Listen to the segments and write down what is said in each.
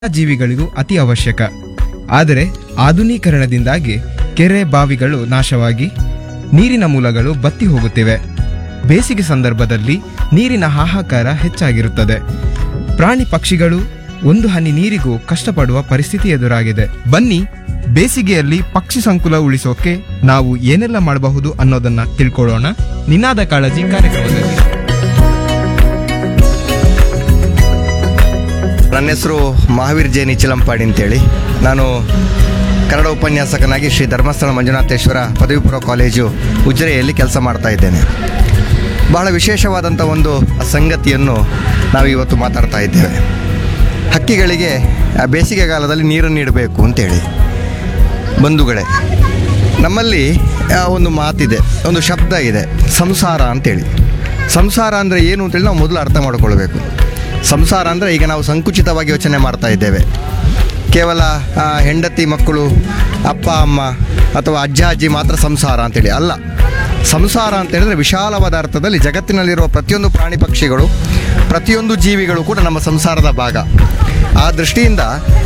ಜೀವಿಗಳಿಗೂ ಅತಿ ಅವಶ್ಯಕ ಆದರೆ ಆಧುನೀಕರಣದಿಂದಾಗಿ ಕೆರೆ ಬಾವಿಗಳು ನಾಶವಾಗಿ ನೀರಿನ ಮೂಲಗಳು ಬತ್ತಿ ಹೋಗುತ್ತಿವೆ ಬೇಸಿಗೆ ಸಂದರ್ಭದಲ್ಲಿ ನೀರಿನ ಹಾಹಾಕಾರ ಹೆಚ್ಚಾಗಿರುತ್ತದೆ ಪ್ರಾಣಿ ಪಕ್ಷಿಗಳು ಒಂದು ಹನಿ ನೀರಿಗೂ ಕಷ್ಟಪಡುವ ಪರಿಸ್ಥಿತಿ ಎದುರಾಗಿದೆ ಬನ್ನಿ ಬೇಸಿಗೆಯಲ್ಲಿ ಪಕ್ಷಿ ಸಂಕುಲ ಉಳಿಸೋಕೆ ನಾವು ಏನೆಲ್ಲ ಮಾಡಬಹುದು ಅನ್ನೋದನ್ನ ತಿಳ್ಕೊಳ್ಳೋಣ ನಿನಾದ ಕಾಳಜಿ ಕಾರ್ಯಕ್ರಮದಲ್ಲಿ ನನ್ನ ಹೆಸರು ಮಹಾವೀರ್ ಜೈನಿ ಚಿಲಂಪಾಡಿ ಅಂತೇಳಿ ನಾನು ಕನ್ನಡ ಉಪನ್ಯಾಸಕನಾಗಿ ಶ್ರೀ ಧರ್ಮಸ್ಥಳ ಮಂಜುನಾಥೇಶ್ವರ ಪದವಿ ಪೂರ್ವ ಕಾಲೇಜು ಉಜಿರೆಯಲ್ಲಿ ಕೆಲಸ ಮಾಡ್ತಾ ಇದ್ದೇನೆ ಬಹಳ ವಿಶೇಷವಾದಂಥ ಒಂದು ಸಂಗತಿಯನ್ನು ನಾವು ಇವತ್ತು ಮಾತಾಡ್ತಾ ಇದ್ದೇವೆ ಹಕ್ಕಿಗಳಿಗೆ ಆ ಬೇಸಿಗೆಗಾಲದಲ್ಲಿ ನೀರನ್ನು ನೀಡಬೇಕು ಅಂತೇಳಿ ಬಂಧುಗಳೇ ನಮ್ಮಲ್ಲಿ ಆ, ಒಂದು ಮಾತಿದೆ ಒಂದು ಶಬ್ದ ಇದೆ ಸಂಸಾರ ಅಂತೇಳಿ ಸಂಸಾರ ಅಂದರೆ ಏನು ಅಂತೇಳಿ ನಾವು ಮೊದಲು ಅರ್ಥ ಮಾಡ್ಕೊಳ್ಬೇಕು ಸಂಸಾರ ಅಂದರೆ ಈಗ ನಾವು ಸಂಕುಚಿತವಾಗಿ ಯೋಚನೆ ಮಾಡ್ತಾ ಇದ್ದೇವೆ ಕೇವಲ ಆ, ಹೆಂಡತಿ ಮಕ್ಕಳು ಅಪ್ಪ ಅಮ್ಮ ಅಥವಾ ಅಜ್ಜ ಅಜ್ಜಿ ಮಾತ್ರ ಸಂಸಾರ ಅಂತೇಳಿ ಅಲ್ಲ ಸಂಸಾರ ಅಂತ ಹೇಳಿದ್ರೆ ವಿಶಾಲವಾದ ಅರ್ಥದಲ್ಲಿ ಜಗತ್ತಿನಲ್ಲಿರುವ ಪ್ರತಿಯೊಂದು ಪ್ರಾಣಿ ಪಕ್ಷಿಗಳು ಪ್ರತಿಯೊಂದು ಜೀವಿಗಳು ಕೂಡ ನಮ್ಮ ಸಂಸಾರದ ಭಾಗ ಆ ದೃಷ್ಟಿಯಿಂದ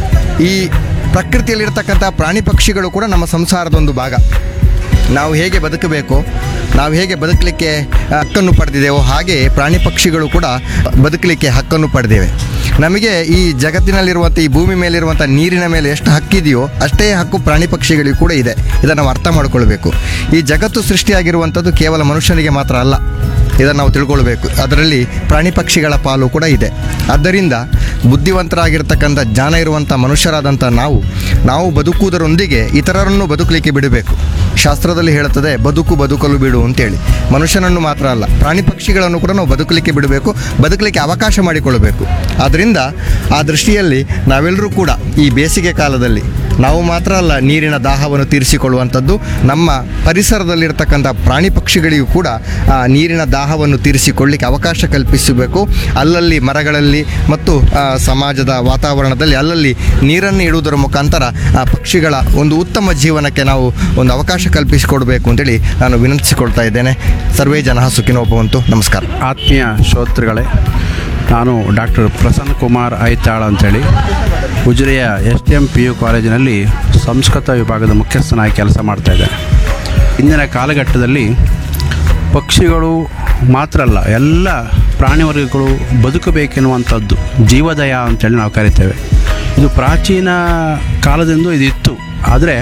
ಈ ಪ್ರಕೃತಿಯಲ್ಲಿರ್ತಕ್ಕಂಥ ಪ್ರಾಣಿ ಪಕ್ಷಿಗಳು ಕೂಡ ನಮ್ಮ ಸಂಸಾರದ ಒಂದು ಭಾಗ ನಾವು ಹೇಗೆ ಬದುಕಬೇಕು ನಾವು ಹೇಗೆ ಬದುಕಲಿಕ್ಕೆ ಹಕ್ಕನ್ನು ಪಡೆದಿದ್ದೇವೋ ಹಾಗೆ ಪ್ರಾಣಿ ಪಕ್ಷಿಗಳು ಕೂಡ ಬದುಕಲಿಕ್ಕೆ ಹಕ್ಕನ್ನು ಪಡೆದಿವೆ ನಮಗೆ ಈ ಜಗತ್ತಿನಲ್ಲಿರುವಂಥ ಈ ಭೂಮಿ ಮೇಲಿರುವಂಥ ನೀರಿನ ಮೇಲೆ ಎಷ್ಟು ಹಕ್ಕಿದೆಯೋ ಅಷ್ಟೇ ಹಕ್ಕು ಪ್ರಾಣಿ ಪಕ್ಷಿಗಳಿಗೂ ಕೂಡ ಇದೆ ಇದನ್ನು ನಾವು ಅರ್ಥ ಮಾಡಿಕೊಳ್ಬೇಕು ಈ ಜಗತ್ತು ಸೃಷ್ಟಿಯಾಗಿರುವಂಥದ್ದು ಕೇವಲ ಮನುಷ್ಯನಿಗೆ ಮಾತ್ರ ಅಲ್ಲ ಇದನ್ನು ನಾವು ತಿಳ್ಕೊಳ್ಬೇಕು ಅದರಲ್ಲಿ ಪ್ರಾಣಿ ಪಕ್ಷಿಗಳ ಪಾಲು ಕೂಡ ಇದೆ ಆದ್ದರಿಂದ ಬುದ್ಧಿವಂತರಾಗಿರ್ತಕ್ಕಂಥ ಜ್ಞಾನ ಇರುವಂಥ ಮನುಷ್ಯರಾದಂಥ ನಾವು ನಾವು ಬದುಕುವುದರೊಂದಿಗೆ ಇತರರನ್ನು ಬದುಕಲಿಕ್ಕೆ ಬಿಡಬೇಕು ಶಾಸ್ತ್ರದಲ್ಲಿ ಹೇಳುತ್ತದೆ ಬದುಕು ಬದುಕಲು ಬಿಡು ಅಂತೇಳಿ ಮನುಷ್ಯನನ್ನು ಮಾತ್ರ ಅಲ್ಲ ಪ್ರಾಣಿ ಪಕ್ಷಿಗಳನ್ನು ಕೂಡ ನಾವು ಬದುಕಲಿಕ್ಕೆ ಬಿಡಬೇಕು ಬದುಕಲಿಕ್ಕೆ ಅವಕಾಶ ಮಾಡಿಕೊಳ್ಳಬೇಕು ಆದ್ದರಿಂದ ಆ ದೃಷ್ಟಿಯಲ್ಲಿ ನಾವೆಲ್ಲರೂ ಕೂಡ ಈ ಬೇಸಿಗೆ ಕಾಲದಲ್ಲಿ ನಾವು ಮಾತ್ರ ಅಲ್ಲ ನೀರಿನ ದಾಹವನ್ನು ತೀರಿಸಿಕೊಳ್ಳುವಂಥದ್ದು ನಮ್ಮ ಪರಿಸರದಲ್ಲಿರ್ತಕ್ಕಂಥ ಪ್ರಾಣಿ ಪಕ್ಷಿಗಳಿಗೂ ಕೂಡ ಆ ನೀರಿನ ದಾಹವನ್ನು ತೀರಿಸಿಕೊಳ್ಳಿಕ್ಕೆ ಅವಕಾಶ ಕಲ್ಪಿಸಬೇಕು ಅಲ್ಲಲ್ಲಿ ಮರಗಳಲ್ಲಿ ಮತ್ತು ಆ, ಸಮಾಜದ ವಾತಾವರಣದಲ್ಲಿ ಅಲ್ಲಲ್ಲಿ ನೀರನ್ನು ಇಡುವುದರ ಮುಖಾಂತರ ಆ ಪಕ್ಷಿಗಳ ಒಂದು ಉತ್ತಮ ಜೀವನಕ್ಕೆ ನಾವು ಒಂದು ಅವಕಾಶ ಕಲ್ಪಿಸಿಕೊಡಬೇಕು ಅಂತೇಳಿ ನಾನು ವಿನಂತಿಸಿಕೊಳ್ತಾ ಇದ್ದೇನೆ ಸರ್ವೇ ಜನ ಸುಖಿನೋ ಭವಂತು ನಮಸ್ಕಾರ ಆತ್ಮೀಯ ಶ್ರೋತೃಗಳೇ ನಾನು ಡಾಕ್ಟರ್ ಪ್ರಸನ್ನ ಕುಮಾರ್ ಐತಾಳ್ ಅಂತೇಳಿ ಉಜಿರೆಯ S T M P U ಕಾಲೇಜಿನಲ್ಲಿ ಸಂಸ್ಕೃತ ವಿಭಾಗದ ಮುಖ್ಯಸ್ಥನಾಗಿ ಕೆಲಸ ಮಾಡ್ತಾಯಿದ್ದೆ ಇಂದಿನ ಕಾಲಘಟ್ಟದಲ್ಲಿ ಪಕ್ಷಿಗಳು ಮಾತ್ರ ಅಲ್ಲ ಎಲ್ಲ ಪ್ರಾಣಿ ವರ್ಗಗಳು ಬದುಕಬೇಕೆನ್ನುವಂಥದ್ದು ಜೀವದಯ ಅಂತೇಳಿ ನಾವು ಕರಿತೇವೆ ಇದು ಪ್ರಾಚೀನ ಕಾಲದಿಂದ ಇದು ಇತ್ತು ಆದರೆ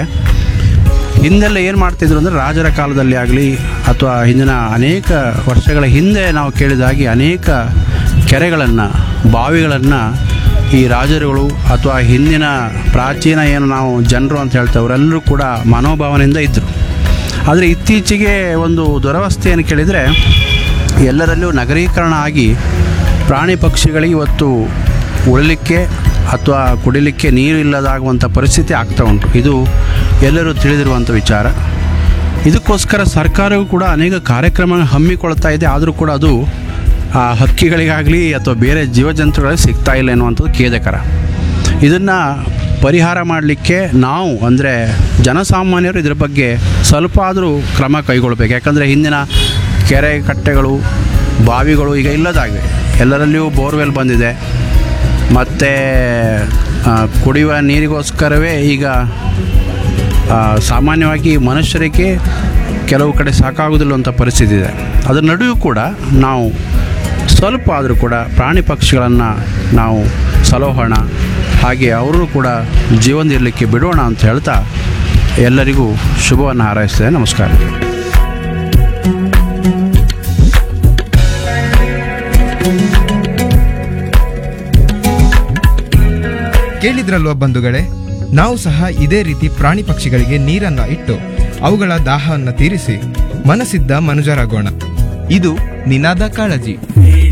ಹಿಂದೆಲ್ಲ ಏನು ಮಾಡ್ತಿದ್ರು ಅಂದರೆ ರಾಜರ ಕಾಲದಲ್ಲಿ ಆಗಲಿ ಅಥವಾ ಹಿಂದಿನ ಅನೇಕ ವರ್ಷಗಳ ಹಿಂದೆ ನಾವು ಕೇಳಿದಾಗೆ ಅನೇಕ ಕೆರೆಗಳನ್ನು ಬಾವಿಗಳನ್ನು ಈ ರಾಜರುಗಳು ಅಥವಾ ಹಿಂದಿನ ಪ್ರಾಚೀನ ಏನು ನಾವು ಜನರು ಅಂತ ಹೇಳ್ತೇವೆ ಅವರೆಲ್ಲರೂ ಕೂಡ ಮನೋಭಾವನೆಯಿಂದ ಇದ್ದರು ಆದರೆ ಇತ್ತೀಚೆಗೆ ಒಂದು ದುರವಸ್ಥೆ ಏನು ಕೇಳಿದರೆ ಎಲ್ಲರಲ್ಲೂ ನಗರೀಕರಣ ಆಗಿ ಪ್ರಾಣಿ ಪಕ್ಷಿಗಳಿಗೆ ಇವತ್ತು ಉಳಲಿಕ್ಕೆ ಅಥವಾ ಕುಡಿಲಿಕ್ಕೆ ನೀರು ಇಲ್ಲದಾಗುವಂಥ ಪರಿಸ್ಥಿತಿ ಆಗ್ತಾ ಉಂಟು ಇದು ಎಲ್ಲರೂ ತಿಳಿದಿರುವಂಥ ವಿಚಾರ ಇದಕ್ಕೋಸ್ಕರ ಸರ್ಕಾರವು ಕೂಡ ಅನೇಕ ಕಾರ್ಯಕ್ರಮ ಹಮ್ಮಿಕೊಳ್ತಾ ಇದೆ ಆದರೂ ಕೂಡ ಅದು ಆ ಹಕ್ಕಿಗಳಿಗಾಗಲಿ ಅಥವಾ ಬೇರೆ ಜೀವಜಂತುಗಳಿಗೆ ಸಿಗ್ತಾ ಇಲ್ಲ ಎನ್ನುವಂಥದ್ದು ಖೇದಕರ ಇದನ್ನು ಪರಿಹಾರ ಮಾಡಲಿಕ್ಕೆ ನಾವು ಅಂದರೆ ಜನಸಾಮಾನ್ಯರು ಇದ್ರ ಬಗ್ಗೆ ಸ್ವಲ್ಪ ಆದರೂ ಕ್ರಮ ಕೈಗೊಳ್ಬೇಕು ಯಾಕಂದರೆ ಹಿಂದಿನ ಕೆರೆ ಕಟ್ಟೆಗಳು ಬಾವಿಗಳು ಈಗ ಇಲ್ಲದಾಗಿವೆ ಎಲ್ಲರಲ್ಲಿಯೂ ಬೋರ್ವೆಲ್ ಬಂದಿದೆ ಮತ್ತು ಕುಡಿಯುವ ನೀರಿಗೋಸ್ಕರವೇ ಈಗ ಆ, ಸಾಮಾನ್ಯವಾಗಿ ಮನುಷ್ಯರಿಗೆ ಕೆಲವು ಕಡೆ ಸಾಕಾಗುವುದಿಲ್ಲ ಅಂತ ಪರಿಸ್ಥಿತಿ ಇದೆ ಅದರ ನಡುವೆಯೂ ಕೂಡ ನಾವು ಸ್ವಲ್ಪ ಆದರೂ ಕೂಡ ಪ್ರಾಣಿ ಪಕ್ಷಿಗಳನ್ನು ನಾವು ಸಲೋಹೋಣ ಹಾಗೆ ಅವರು ಕೂಡ ಜೀವನದಿರಲಿಕ್ಕೆ ಬಿಡೋಣ ಅಂತ ಹೇಳ್ತಾ ಎಲ್ಲರಿಗೂ ಶುಭವನ್ನು ಹಾರೈಸ್ತೇನೆ ನಮಸ್ಕಾರ ಕೇಳಿದ್ರಲ್ವ ಬಂಧುಗಳೇ ನಾವು ಸಹ ಇದೇ ರೀತಿ ಪ್ರಾಣಿ ಪಕ್ಷಿಗಳಿಗೆ ನೀರನ್ನ ಇಟ್ಟು ಅವುಗಳ ದಾಹವನ್ನ ತೀರಿಸಿ ಮನಸ್ಸಿದ್ದ ಮನುಜರಾಗೋಣ ಇದು ನಿನಾದ ಕಾಳಜಿ